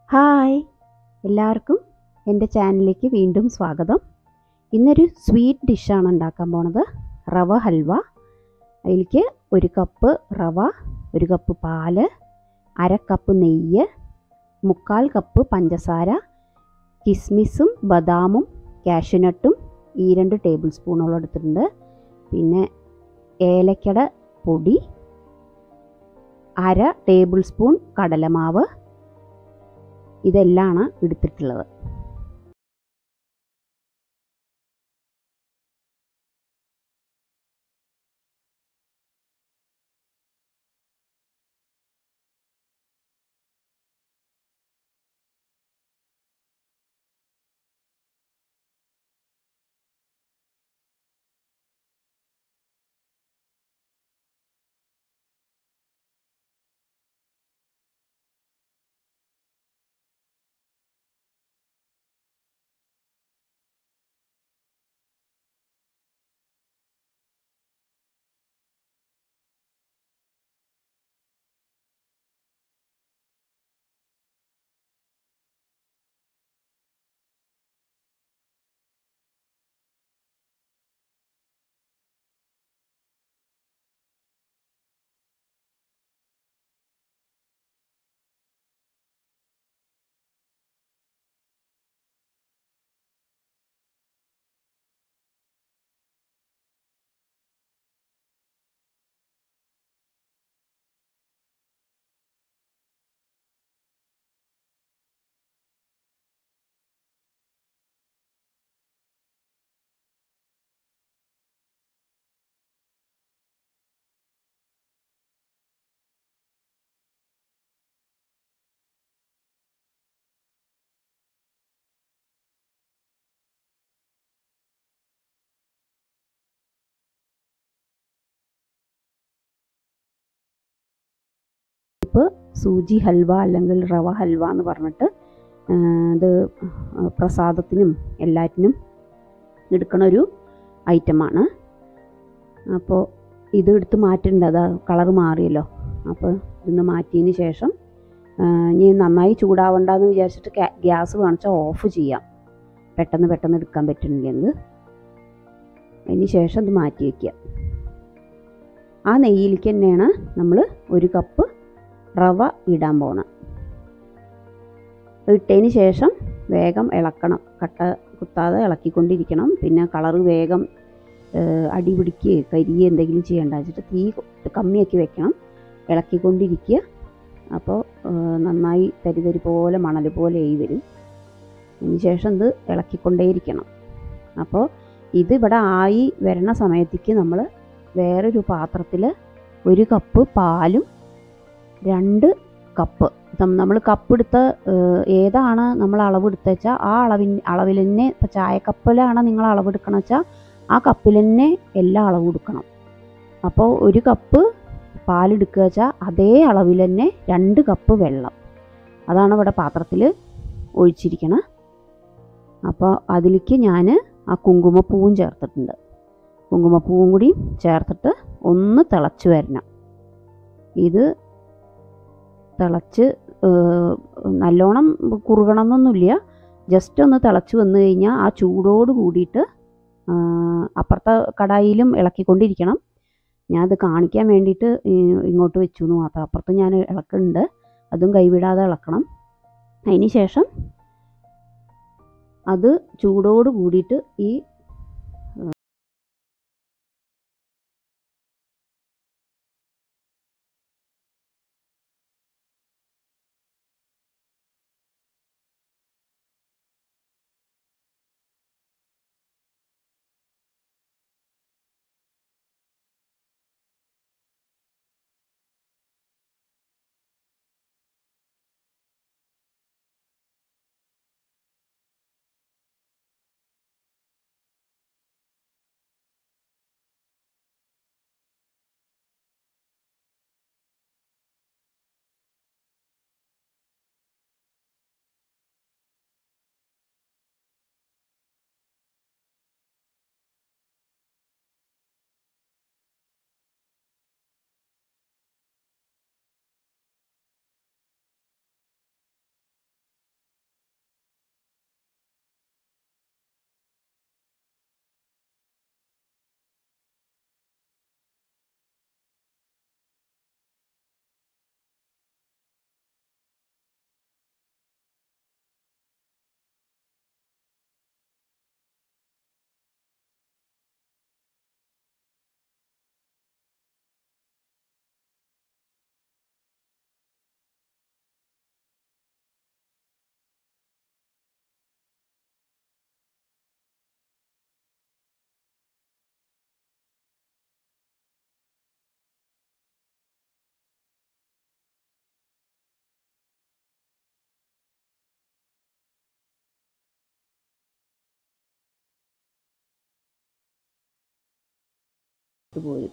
hi എല്ലാവർക്കും എൻ്റെ ചാനലിലേക്ക് വീണ്ടും സ്വാഗതം ഇന്നൊരു സ്വീറ്റ് ഡിഷാണ് ഉണ്ടാക്കാൻ പോണത് റവ ഹൽവ അതിലേക്ക് ഒരു കപ്പ് റവ ഒരു കപ്പ് പാല് അര കപ്പ് നെയ്യ് മുക്കാൽ കപ്പ് പഞ്ചസാര കിസ്മിസും ബദാമും കാഷ്യൂനട്ടും ഈ രണ്ട് ടേബിൾ സ്പൂണോളം എടുത്തിട്ടുണ്ട് പിന്നെ ഏലക്കട പൊടി അര ടേബിൾ സ്പൂൺ കടലമാവ് ഇതെല്ലാണ് എടുത്തിട്ടുള്ളത് ഇപ്പോൾ സൂചി ഹൽവ അല്ലെങ്കിൽ റവ ഹൽവ എന്ന് പറഞ്ഞിട്ട് ഇത് പ്രസാദത്തിനും എല്ലാറ്റിനും എടുക്കണ ഒരു ഐറ്റമാണ് അപ്പോൾ ഇത് എടുത്ത് മാറ്റേണ്ട അത് കളർ മാറിയല്ലോ അപ്പോൾ ഇന്ന് മാറ്റിയതിന് ശേഷം ഇനി നന്നായി ചൂടാവണ്ടെന്ന് വിചാരിച്ചിട്ട് ഗ്യാസ് കാണിച്ചാൽ ഓഫ് ചെയ്യാം പെട്ടെന്ന് പെട്ടെന്ന് എടുക്കാൻ പറ്റുന്നില്ലെങ്കിൽ അതിന് ശേഷം ഇത് മാറ്റി വയ്ക്കുക ആ നെയ്യിലേക്ക് തന്നെയാണ് നമ്മൾ ഒരു കപ്പ് റവ ഇടാൻ പോണം ഇട്ടതിന് ശേഷം വേഗം ഇളക്കണം കട്ട കുത്താതെ ഇളക്കിക്കൊണ്ടിരിക്കണം പിന്നെ കളറ് വേഗം അടി പിടിക്കുകയോ കരിയോ എന്തെങ്കിലും ചെയ്യേണ്ട വെച്ചിട്ട് തീ കമ്മിയാക്കി വെക്കണം ഇളക്കിക്കൊണ്ടിരിക്കുക അപ്പോൾ നന്നായി തരി തരി പോലെ മണൽ പോലെ ആയി വരും അതിന് ശേഷം ഇത് ഇളക്കിക്കൊണ്ടേയിരിക്കണം അപ്പോൾ ഇത് ഇവിടെ ആയി വരണ സമയത്തേക്ക് നമ്മൾ വേറൊരു പാത്രത്തിൽ ഒരു കപ്പ് പാലും രണ്ട് കപ്പ് നമ്മൾ കപ്പ് എടുത്ത ഏതാണ് നമ്മൾ അളവ് എടുത്ത വെച്ചാൽ ആ അളവിൻ അളവിൽ തന്നെ ഇപ്പോൾ ചായക്കപ്പിലാണ് നിങ്ങൾ അളവ് എടുക്കണം വെച്ചാൽ ആ കപ്പിൽ തന്നെ എല്ലാ അളവും എടുക്കണം അപ്പോൾ ഒരു കപ്പ് പാലെടുക്കുക വെച്ചാൽ അതേ അളവിൽ തന്നെ രണ്ട് കപ്പ് വെള്ളം അതാണ് ഇവിടെ പാത്രത്തിൽ ഒഴിച്ചിരിക്കണം അപ്പോൾ അതിലേക്ക് ഞാൻ ആ കുങ്കുമപ്പൂവും ചേർത്തിട്ടുണ്ട് കുങ്കുമപ്പൂവും കൂടി ചേർത്തിട്ട് ഒന്ന് തിളച്ച് വരണം ഇത് തിളച്ച് നല്ലോണം കുറുകണമെന്നൊന്നുമില്ല ജസ്റ്റ് ഒന്ന് തിളച്ച് വന്നു കഴിഞ്ഞാൽ ആ ചൂടോട് കൂടിയിട്ട് അപ്പുറത്തെ കടായിലും ഇളക്കിക്കൊണ്ടിരിക്കണം ഞാൻ അത് കാണിക്കാൻ വേണ്ടിയിട്ട് ഇങ്ങോട്ട് വെച്ചു എന്ന് മാത്രം അപ്പുറത്ത് ഞാൻ ഇളക്കുന്നുണ്ട് അതും കൈവിടാതെ ഇളക്കണം അതിന് ശേഷം അത് ചൂടോട് കൂടിയിട്ട് ഈ പുറത്തോട്ട് പോരും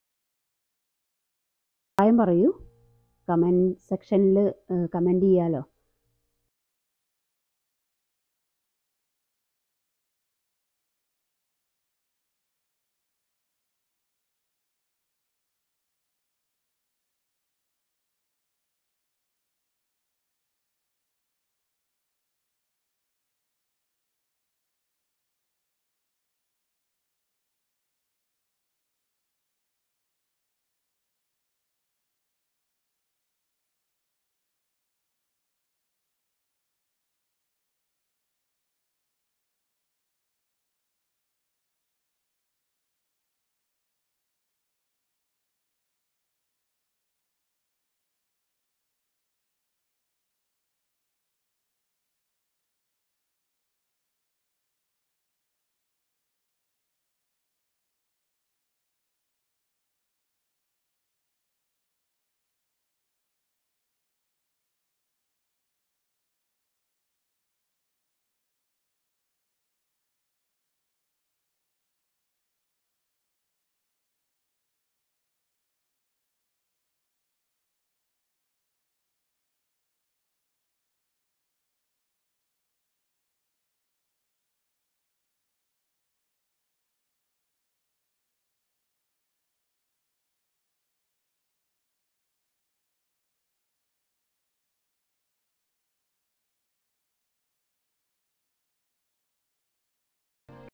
അഭിപ്രായം പറയൂ കമൻറ്റ് സെക്ഷനിൽ കമൻറ്റ് ചെയ്യാലോ